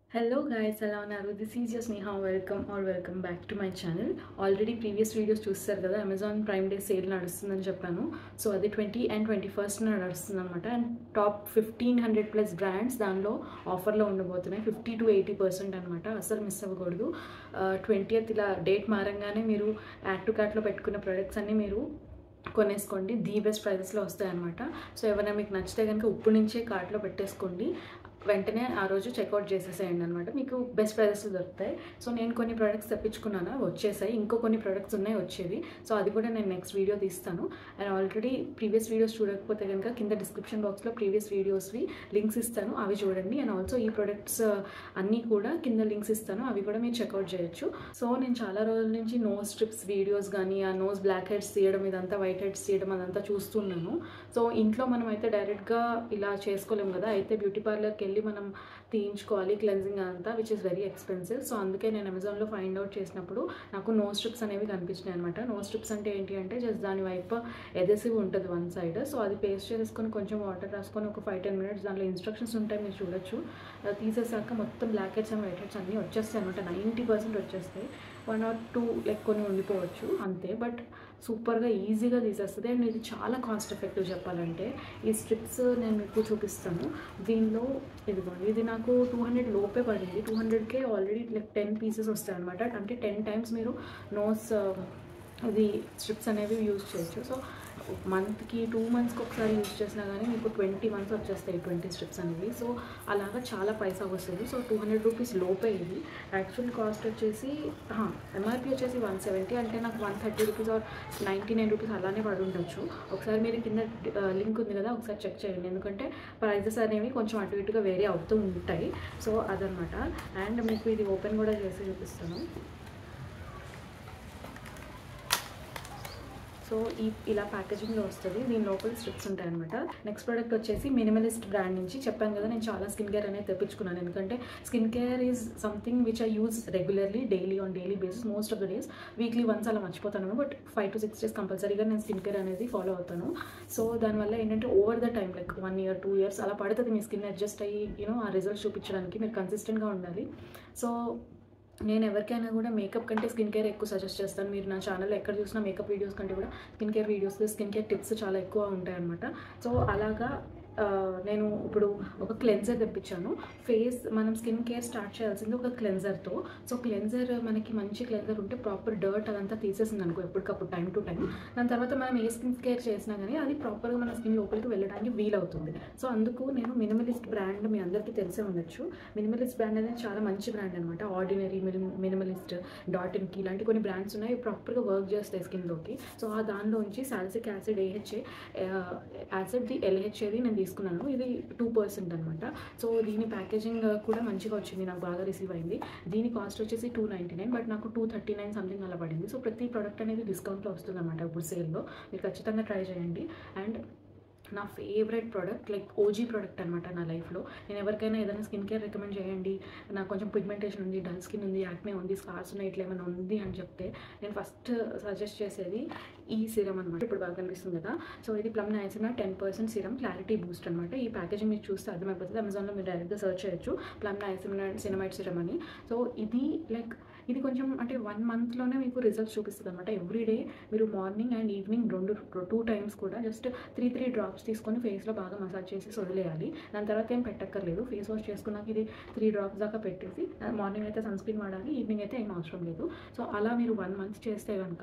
hello guys ఎలా ఉన్నారు this is S Neha welcome or welcome back to my channel already previous videos చూస్తారు కదా Amazon prime day sale నడుస్తుందని చెప్పాను so అది ట్వంటీ అండ్ ట్వంటీ ఫస్ట్ నడుస్తుంది అనమాట and top fifteen hundred plus brands దానిలో ఆఫర్లో ఉండబోతున్నాయి ఫిఫ్టీ టు ఎయిటీ పర్సెంట్ అనమాట అసలు మిస్ అవ్వకూడదు ట్వంటీయత్ ఇలా డేట్ మారంగానే మీరు యాడ్ టు కార్ట్లో పెట్టుకున్న ప్రొడక్ట్స్ అన్నీ మీరు కొనేసుకోండి ది బెస్ట్ ప్రైజెస్లో వస్తాయి అనమాట సో ఎవరైనా మీకు నచ్చితే కనుక ఇప్పుడు నుంచే కార్ట్లో పెట్టేసుకోండి వెంటనే ఆ రోజు చెక్అవుట్ చేసేసేయండి అనమాట మీకు బెస్ట్ ప్రైజెస్ దొరుకుతాయి సో నేను కొన్ని ప్రోడక్ట్స్ తెప్పించుకున్నాను అవి వచ్చేసాయి ఇంకో కొన్ని ప్రోడక్ట్స్ ఉన్నాయి వచ్చేవి సో అది కూడా నేను నెక్స్ట్ వీడియో తీస్తాను అండ్ ఆల్రెడీ ప్రీవియస్ వీడియోస్ చూడకపోతే కనుక కింద డిస్క్రిప్షన్ బాక్స్లో ప్రీవియస్ వీడియోస్వి లింక్స్ ఇస్తాను అవి చూడండి అండ్ ఆల్సో ఈ ప్రొడక్ట్స్ అన్నీ కూడా కింద లింక్స్ ఇస్తాను అవి కూడా మీరు చెక్అవుట్ చేయొచ్చు సో నేను చాలా రోజుల నుంచి నోస్ స్ట్రిప్స్ వీడియోస్ కానీ ఆ నోస్ బ్లాక్ హెడ్స్ తీయడం ఇదంతా వైట్ హెడ్స్ తీయడం అదంతా చూస్తున్నాను సో ఇంట్లో మనం అయితే డైరెక్ట్గా ఇలా చేసుకోలేము కదా అయితే బ్యూటీ పార్లర్కి వెళ్ళి మనం తీయించుకోవాలి క్లెన్జింగ్ అంతా which is very expensive so అందుకే నేను అమెజాన్లో ఫైండ్ అవుట్ చేసినప్పుడు నాకు నో స్ట్రిప్స్ అనేవి కనిపించినాయి అనమాట నో స్ట్రిప్స్ అంటే ఏంటి అంటే జస్ట్ దాని వైపు ఎదసివ్ ఉంటుంది వన్ సైడ్ సో అది పేస్ట్ చేసుకొని కొంచెం వాటర్ రాసుకొని ఒక ఫైవ్ టెన్ మినిట్స్ దాంట్లో ఇన్స్ట్రక్షన్స్ ఉంటాయి మీరు చూడొచ్చు అది తీసేసాక మొత్తం black heads and white heads అన్నీ వచ్చేస్తాయి అనమాట నైంటీ పర్సెంట్ వచ్చేస్తాయి వన్ ఆర్ టూ లైక్ కొన్ని ఉండిపోవచ్చు అంతే బట్ సూపర్గా ఈజీగా తీసేస్తుంది అండ్ ఇది చాలా కాస్ట్ ఎఫెక్టివ్ చెప్పాలంటే ఈ స్ట్రిప్స్ నేను మీకు చూపిస్తాను దీనిలో ఇదిగోండి ఇది నాకు టూ హండ్రెడ్ లోపే పడింది టూ హండ్రెడ్కే ఆల్రెడీ లైక్ టెన్ పీసెస్ వస్తాయి అనమాట అంటే టెన్ టైమ్స్ మీరు నోస్ ఇది స్ట్రిప్స్ అనేవి యూజ్ చేయొచ్చు సో మంత్కి టూ మంత్స్కి ఒకసారి యూజ్ చేసినా కానీ మీకు ట్వంటీ మంత్స్ వచ్చేస్తాయి ట్వంటీ స్ట్రిప్స్ అనేవి సో అలాగా చాలా పైసా వస్తుంది సో టూ హండ్రెడ్ రూపీస్ లోపే ఇది యాక్చువల్ కాస్ట్ వచ్చేసి ఎంఆర్పి వచ్చేసి వన్ సెవెంటీ అంటే నాకు one thirty rupees or ninety nine rupees అలానే పడి ఉండొచ్చు ఒకసారి మీరు కింద లింక్ ఉంది కదా ఒకసారి చెక్ చేయండి ఎందుకంటే ప్రైజెస్ అనేవి కొంచెం అటు ఇటుగా వేరే అవుతూ ఉంటాయి సో అదనమాట అండ్ మీకు ఇది ఓపెన్ కూడా చేసి చూపిస్తాను సో ఈ ఇలా ప్యాకేజింగ్లో వస్తుంది దీని లోపల స్ట్రిప్స్ ఉంటాయి అనమాట నెక్స్ట్ ప్రోడక్ట్ వచ్చేసి మినిమలిస్ట్ బ్రాండ్ నుంచి చెప్పాను కదా నేను చాలా స్కిన్ కేర్ అనేది తెప్పించుకున్నాను ఎందుకంటే skin care is something which I use regularly daily on daily basis most of the days weekly once అలా మర్చిపోతాను but five to six days కంపల్సరీగా నేను స్కిన్ కేర్ అనేది ఫాలో అవుతాను సో దానివల్ల ఏంటంటే over the time like one year two years అలా పడుతుంది మీ స్కిన్ అడ్జస్ట్ అయ్యి యూనో ఆ రిజల్ట్స్ చూపించడానికి మీరు కన్సిస్టెంట్గా ఉండాలి సో నేను ఎవరికైనా కూడా మేకప్ కంటే స్కిన్ కేర్ ఎక్కువ సజెస్ట్ చేస్తాను మీరు నా ఛానల్లో ఎక్కడ చూసినా మేకప్ వీడియోస్ కంటే కూడా skin care videos skin care tips చాలా ఎక్కువ ఉంటాయన్నమాట సో అలాగా నేను ఇప్పుడు ఒక క్లెన్జర్ తెప్పించాను ఫేస్ మనం స్కిన్ కేర్ స్టార్ట్ చేయాల్సింది ఒక క్లెన్జర్తో సో క్లెన్జర్ మనకి మంచి క్లెన్జర్ ఉంటే ప్రాపర్ డర్ట్ అదంతా తీసేసింది అనుకో ఎప్పటికప్పుడు టైం టు టైం దాని తర్వాత మనం ఏ స్కిన్ కేర్ చేసినా కానీ అది ప్రాపర్గా మన స్కిన్ లోపలికి వెళ్ళడానికి వీలవుతుంది సో అందుకు నేను మినిమలిస్ట్ బ్రాండ్ మీ అందరికీ తెలిసే ఉండొచ్చు మినిమలిస్ట్ బ్రాండ్ అనేది చాలా మంచి బ్రాండ్ అనమాట ఆర్డినరీ మినిమలిస్ట్ డాట్ ఇన్కి ఇలాంటి కొన్ని బ్రాండ్స్ ఉన్నాయి ప్రాపర్గా వర్క్ చేస్తాయి స్కిన్లోకి సో ఆ దానిలోంచి సాల్సిక్ యాసిడ్ ఏహెచ్ఏ యాసిడ్ది ఎల్హెచ్ఏది నేను తీసుకున్నాను ఇది టూ పర్సెంట్ అనమాట సో దీని ప్యాకేజింగ్ కూడా మంచిగా వచ్చింది నాకు బాగా రిసీవ్ అయింది దీని కాస్ట్ వచ్చేసి టూ నైంటీ నైన్ బట్ నాకు టూ థర్టీ నైన్ సంథింగ్ అలా పడింది సో ప్రతి ప్రోడక్ట్ అనేది డిస్కౌంట్లో వస్తుంది అనమాట ఇప్పుడు సేల్లో మీరు ఖచ్చితంగా ట్రై చేయండి అండ్ నా favourite product like OG product అనమాట నా లైఫ్లో నేను ఎవరికైనా ఏదైనా స్కిన్ కేర్ రికమెండ్ చేయండి నాకు కొంచెం పిగ్మెంటేషన్ ఉంది డల్ స్కిన్ ఉంది యాక్నే ఉంది స్కార్స్ ఉన్నాయి ఇట్లా ఏమైనా ఉంది అని చెప్తే నేను ఫస్ట్ సజెస్ట్ చేసేది ఈ సిరం అనమాట ఇప్పుడు బాగా కనిపిస్తుంది కదా సో ఇది plum niacinamide ten percent serum clarity boost అనమాట ఈ ప్యాకేజింగ్ మీరు చూస్తే అర్థమైపోతుంది అమెజాన్లో మీరు డైరెక్ట్గా సర్చ్ చేయొచ్చు ప్లమ్ నైసినా సినమైట్ సిరం అని సో ఇది లైక్ ఇది కొంచెం అంటే వన్ మంత్లోనే మీకు రిజల్ట్స్ చూపిస్తుంది అనమాట ఎవ్రీ డే మీరు మార్నింగ్ అండ్ ఈవినింగ్ రెండు టూ టైమ్స్ కూడా జస్ట్ త్రీ త్రీ డ్రాప్స్ తీసుకొని ఫేస్లో బాగా మసాజ్ చేసి వదిలేయాలి దాని తర్వాత ఏం పెట్టక్కర్లేదు ఫేస్ వాష్ చేసుకున్నాక ఇది త్రీ డ్రాప్స్ దాకా పెట్టేసి మార్నింగ్ అయితే సన్ స్క్రీన్ వాడాలి ఈవినింగ్ అయితే ఏం అవసరం లేదు సో అలా మీరు వన్ మంత్ చేస్తే కనుక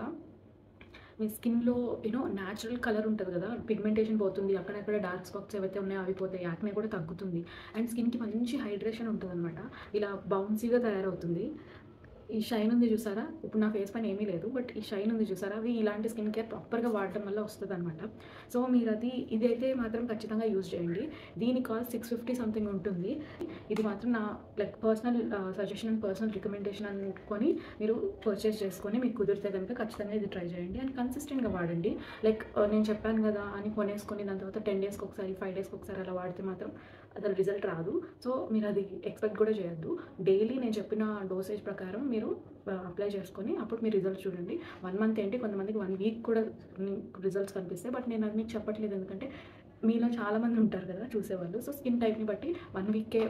మీ స్కిన్లో యూనో న్యాచురల్ కలర్ ఉంటుంది కదా పిగ్మెంటేషన్ పోతుంది అక్కడక్కడ డార్క్ స్పాట్స్ ఏవైతే ఉన్నాయో అవి పోతాయి యాక్నే కూడా తగ్గుతుంది అండ్ స్కిన్కి మంచి హైడ్రేషన్ ఉంటుంది అనమాట ఇలా బౌన్సీగా తయారవుతుంది ఈ షైన్ ఉంది చూసారా ఇప్పుడు నా ఫేస్ పైన ఏమీ లేదు బట్ ఈ షైన్ ఉంది చూసారా అవి ఇలాంటి స్కిన్ కేర్ ప్రాపర్గా వాడటం వల్ల వస్తుంది అనమాట సో మీరు అది ఇదైతే మాత్రం ఖచ్చితంగా యూజ్ చేయండి దీని కాస్ట్ సిక్స్ ఫిఫ్టీ సంథింగ్ ఉంటుంది ఇది మాత్రం నా like personal suggestion and personal recommendation అనుకొని మీరు పర్చేస్ చేసుకొని మీకు కుదిరితే కనుక ఖచ్చితంగా ఇది ట్రై చేయండి అండ్ కన్సిస్టెంట్గా వాడండి లైక్ నేను చెప్పాను కదా అని కొనేసుకొని దాని తర్వాత టెన్ డేస్కి ఒకసారి ఫైవ్ డేస్కి ఒకసారి అలా వాడితే మాత్రం అసలు రిజల్ట్ రాదు సో మీరు అది ఎక్స్పెక్ట్ కూడా చేయొద్దు డైలీ నేను చెప్పిన డోసేజ్ ప్రకారం మీరు అప్లై చేసుకొని అప్పుడు మీ రిజల్ట్స్ చూడండి వన్ మంత్ ఏంటి కొంతమందికి వన్ వీక్ కూడా రిజల్ట్స్ కనిపిస్తాయి బట్ నేను అది మీకు చెప్పట్లేదు ఎందుకంటే మీలో చాలామంది ఉంటారు కదా చూసేవాళ్ళు సో స్కిన్ టైప్ని బట్టి వన్ వీకే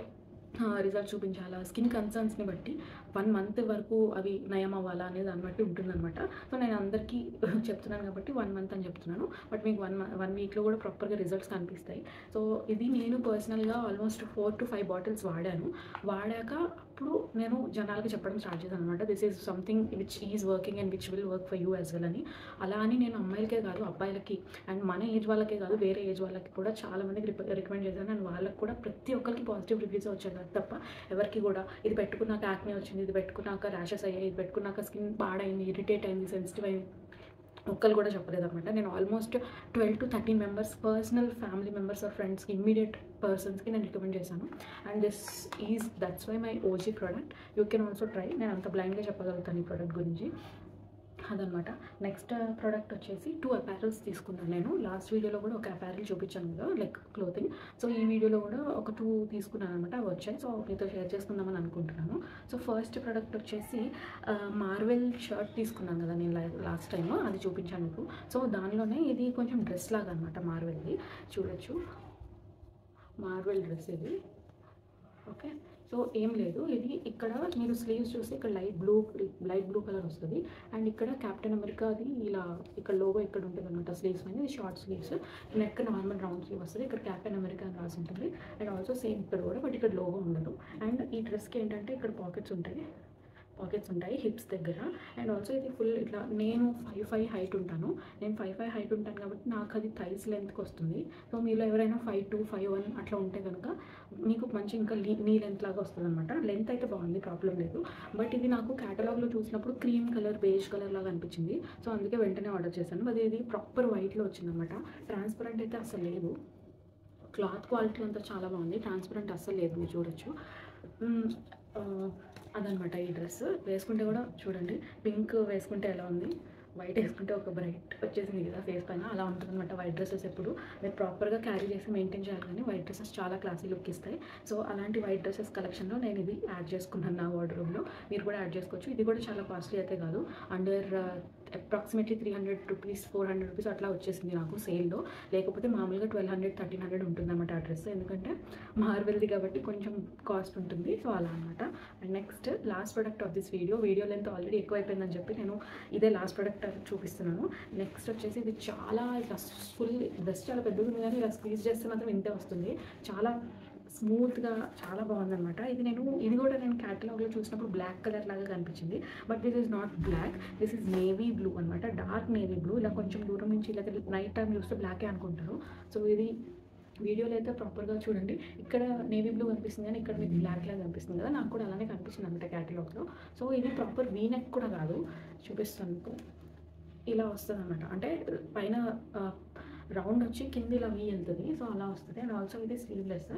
రిజల్ట్ చూపించాలా స్కిన్ కన్సర్న్స్ని బట్టి వన్ మంత్ వరకు అవి నయం అవ్వాలా అనేది దాన్ని బట్టి ఉంటుందన్నమాట సో నేను అందరికీ చెప్తున్నాను కాబట్టి వన్ మంత్ అని చెప్తున్నాను బట్ మీకు వన్ వన్ వీక్లో కూడా ప్రాపర్గా రిజల్ట్స్ కనిపిస్తాయి సో ఇది నేను పర్సనల్గా almost four to five bottles వాడాను వాడాక అప్పుడు నేను జనాలకి చెప్పడం స్టార్ట్ చేశాను అనమాట this is something which is working and which will work for you as well అని అలా అని నేను అమ్మాయిలకే కాదు అబ్బాయిలకి అండ్ మన ఏజ్ వాళ్ళకే కాదు వేరే ఏజ్ వాళ్ళకి కూడా చాలా మందికి రికమెండ్ చేశాను అండ్ వాళ్ళకి కూడా ప్రతి ఒక్కరికి పాజిటివ్ రివ్యూస్ వచ్చాయి కదా తప్ప ఎవరికి కూడా ఇది పెట్టుకున్నాక యాక్నే వచ్చింది ఇది పెట్టుకున్నాక ర్యాషెస్ అయ్యాయి ఇది పెట్టుకున్నాక స్కిన్ పాడైంది ఇరిటేట్ అయింది సెన్సిటివ్ అయింది ఒక్కరు కూడా చెప్పలేదు అనమాట నేను almost twelve to thirteen members personal family members or ఫ్రెండ్స్కి ఇమ్మీడియట్ పర్సన్స్కి నేను రికమెండ్ చేశాను and this is that's why my OG product you can also try నేను అంత బ్లైండ్గా చెప్పగలుగుతాను ఈ ప్రోడక్ట్ గురించి అదనమాట నెక్స్ట్ ప్రోడక్ట్ వచ్చేసి టూ అపారల్స్ తీసుకున్నాను నేను లాస్ట్ వీడియోలో కూడా ఒక అపారల్ చూపించాను కదా లైక్ క్లోతింగ్ సో ఈ వీడియోలో కూడా ఒక టూ తీసుకున్నాను అనమాట అవి వచ్చాయి సో మీతో షేర్ చేసుకుందామని అనుకుంటున్నాను సో ఫస్ట్ ప్రోడక్ట్ వచ్చేసి మార్వెల్ షర్ట్ తీసుకున్నాను కదా నేను లాస్ట్ టైం అది చూపించాను మీకు సో దానిలోనే ఇది కొంచెం డ్రెస్ లాగా అనమాట మార్వెల్ది చూడొచ్చు మార్వెల్ డ్రెస్ ఇది ఓకే సో ఏం లేదు ఇది ఇక్కడ మీరు స్లీవ్స్ చూస్తే ఇక్కడ light blue light blue colour వస్తుంది అండ్ ఇక్కడ క్యాప్టెన్ అమెరికాది ఇలా ఇక్కడ లోగో ఇక్కడ ఉంటుంది అనమాట స్లీవ్స్ అనేది ఇది short sleeves neck normal round sleeve వస్తుంది ఇక్కడ క్యాప్టెన్ అమెరికా అని రాసి ఉంటుంది అండ్ ఆల్సో సేమ్ ఇక్కడ కూడా బట్ ఇక్కడ లోగో ఉండదు అండ్ ఈ డ్రెస్కి ఏంటంటే ఇక్కడ పాకెట్స్ ఉంటాయి పాకెట్స్ ఉంటాయి హిప్స్ దగ్గర అండ్ ఆల్సో ఇది ఫుల్ ఇట్లా నేను ఫైవ్ ఫైవ్ హైట్ ఉంటాను నేను ఫైవ్ ఫైవ్ హైట్ ఉంటాను కాబట్టి నాకు అది థైస్ లెంత్కి వస్తుంది సో మీలో ఎవరైనా ఫైవ్ టూ ఫైవ్ వన్ అట్లా ఉంటే కనుక మీకు మంచి ఇంకా లీ నీ లెంత్ లాగా వస్తుంది అనమాట లెంత్ అయితే బాగుంది ప్రాబ్లం లేదు బట్ ఇది నాకు క్యాటలాగ్లో చూసినప్పుడు క్రీమ్ కలర్ బేజ్ కలర్ లాగా అనిపించింది సో అందుకే వెంటనే ఆర్డర్ చేశాను అది ఇది ప్రాపర్ వైట్లో వచ్చిందనమాట ట్రాన్స్పరెంట్ అయితే అసలు లేదు క్లాత్ క్వాలిటీ అంతా చాలా బాగుంది ట్రాన్స్పరెంట్ అస్సలు లేదు మీరు చూడొచ్చు మ్మ్, ఆ, అదనమాట ఈ డ్రెస్ వేసుకుంటే కూడా చూడండి పింక్ వేసుకుంటే ఎలా ఉంది వైట్ వేసుకుంటే ఒక బ్రైట్ వచ్చేసింది కదా ఫేస్ పైన అలా ఉంటుంది అనమాట వైట్ డ్రెస్సెస్ ఎప్పుడు మీరు ప్రాపర్గా క్యారీ చేసి మెయింటైన్ చేయాలి కానీ వైట్ డ్రెస్సెస్ చాలా క్లాసీ లుక్ ఇస్తాయి సో అలాంటి వైట్ డ్రెస్సెస్ కలెక్షన్లో నేను ఇది యాడ్ చేసుకున్నాను నా వార్డ్రూమ్లో మీరు కూడా యాడ్ చేసుకోవచ్చు ఇది కూడా చాలా కాస్ట్లీ అయితే కాదు under approximately three hundred rupees four hundred rupees అట్లా వచ్చేసింది నాకు సేల్లో లేకపోతే మామూలుగా ట్వెల్వ్ హండ్రెడ్ థర్టీన్ హండ్రెడ్ ఉంటుంది అనమాట ఆ డ్రెస్ ఎందుకంటే మార్వెల్ది కాబట్టి కొంచెం కాస్ట్ ఉంటుంది సో అలా అనమాట and next last product of this video video length already ఎక్కువైపోయిందని చెప్పి నేను ఇదే లాస్ట్ ప్రొడక్ట్ చూపిస్తున్నాను నెక్స్ట్ వచ్చేసి ఇది చాలా ఇట్లా ఫుల్ డ్రెస్ చాలా పెద్దగా ఉంది కానీ ఇలా స్క్వీజ్ చేస్తే మాత్రం ఇంతే వస్తుంది చాలా స్మూత్గా చాలా బాగుందన్నమాట ఇది నేను ఇది కూడా నేను క్యాటలాగ్లో చూసినప్పుడు బ్లాక్ కలర్ లాగా కనిపించింది but this is not black this is navy blue అనమాట డార్క్ నేవీ బ్లూ ఇలా కొంచెం దూరం నుంచి ఇలా నైట్ టైం చూస్తే బ్లాకే అనుకుంటారు సో ఇది వీడియోలో అయితే ప్రాపర్గా చూడండి ఇక్కడ నేవీ బ్లూ కనిపిస్తుంది కానీ ఇక్కడ మీకు బ్లాక్ లాగా కనిపిస్తుంది కదా నాకు కూడా అలానే కనిపిస్తుంది అనమాట క్యాటలాగ్లో సో ఇది ప్రాపర్ వీ నెక్ కూడా కాదు చూపిస్తాను మీకు ఇలా వస్తుంది అనమాట అంటే పైన రౌండ్ వచ్చి కింద ఇలా వీ వెళ్తుంది సో అలా వస్తుంది అండ్ ఆల్సో ఇది స్లీవ్లెస్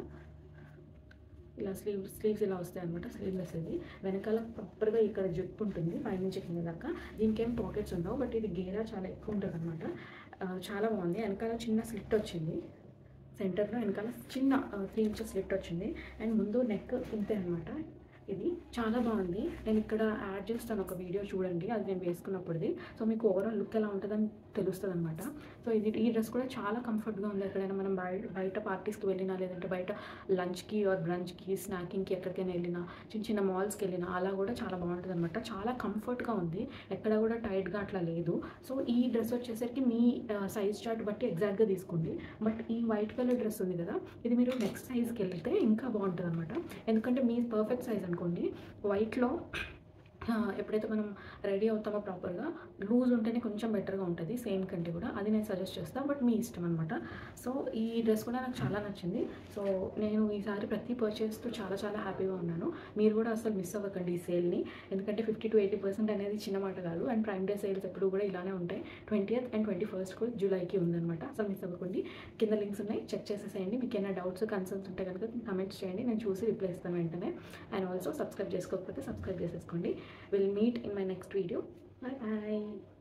ఇలా స్లీవ్ స్లీవ్స్ ఇలా వస్తాయి అనమాట స్లీవ్లెస్ ఇది వెనకాల ప్రాపర్గా ఇక్కడ జిప్ ఉంటుంది పైనుంచి కింద దాకా దీనికి ఏం పాకెట్స్ ఉండవు బట్ ఇది గేరా చాలా ఎక్కువ ఉంటుంది అనమాట చాలా బాగుంది వెనకాల చిన్న స్లిట్ వచ్చింది సెంటర్లో వెనకాల చిన్న త్రీ ఇంచెస్ స్లిట్ వచ్చింది అండ్ ముందు నెక్ ఇంతే అనమాట ఇది చాలా బాగుంది నేను ఇక్కడ యాడ్ చేస్తాను ఒక వీడియో చూడండి అది నేను వేసుకున్నప్పుడుది సో మీకు ఓవరాల్ లుక్ ఎలా ఉంటుందని తెలుస్తుంది అనమాట సో ఇది ఈ డ్రెస్ కూడా చాలా కంఫర్ట్గా ఉంది ఎక్కడైనా మనం బయట బయట పార్టీస్కి వెళ్ళినా లేదంటే బయట లంచ్కి ఆర్ బ్రంచ్కి స్నాకింగ్కి ఎక్కడికైనా వెళ్ళినా చిన్న చిన్న మాల్స్కి వెళ్ళినా అలా కూడా చాలా బాగుంటుంది అనమాట చాలా కంఫర్ట్గా ఉంది ఎక్కడ కూడా టైట్గా అట్లా లేదు సో ఈ డ్రెస్ వచ్చేసరికి మీ సైజ్ చార్ట్ బట్టి ఎగ్జాక్ట్గా తీసుకోండి బట్ ఈ వైట్ కలర్ డ్రెస్ ఉంది కదా ఇది మీరు నెక్స్ట్ సైజ్కి వెళ్తే ఇంకా బాగుంటుంది అనమాట ఎందుకంటే మీ పర్ఫెక్ట్ సైజ్ అనుకోండి వైట్లో ఆ, ఎప్పుడైతే మనం రెడీ అవుతామో ప్రాపర్గా లూజ్ ఉంటేనే కొంచెం బెటర్గా ఉంటుంది సేమ్ కంటే కూడా అది నేను సజెస్ట్ చేస్తాను బట్ మీ ఇష్టం అనమాట సో ఈ డ్రెస్ కూడా నాకు చాలా నచ్చింది సో నేను ఈసారి ప్రతి పర్చేస్తో చాలా చాలా హ్యాపీగా ఉన్నాను మీరు కూడా అసలు మిస్ అవ్వకండి ఈ సేల్ని ఎందుకంటే ఫిఫ్టీ టు ఎయిటీ పర్సెంట్ అనేది చిన్న మాట కాదు అండ్ ప్రైమ్ డే సేల్స్ ఎప్పుడు కూడా ఇలానే ఉంటాయి ట్వంటీ అండ్ ట్వంటీ ఫస్ట్కు జూలైకి ఉందన్నమాట అసలు మిస్ అవ్వకండి కింద లింక్స్ ఉన్నాయి చెక్ చేసేసేయండి మీకు ఏమైనా డౌట్స్ కన్సర్న్స్ ఉంటే కనుక కమెంట్స్ చేయండి నేను చూసి రిప్లై ఇస్తాను వెంటనే అండ్ ఆల్సో సబ్స్క్రైబ్ చేసుకోకపోతే సబ్స్క్రైబ్ చేసేసుకోండి will meet in my next video bye bye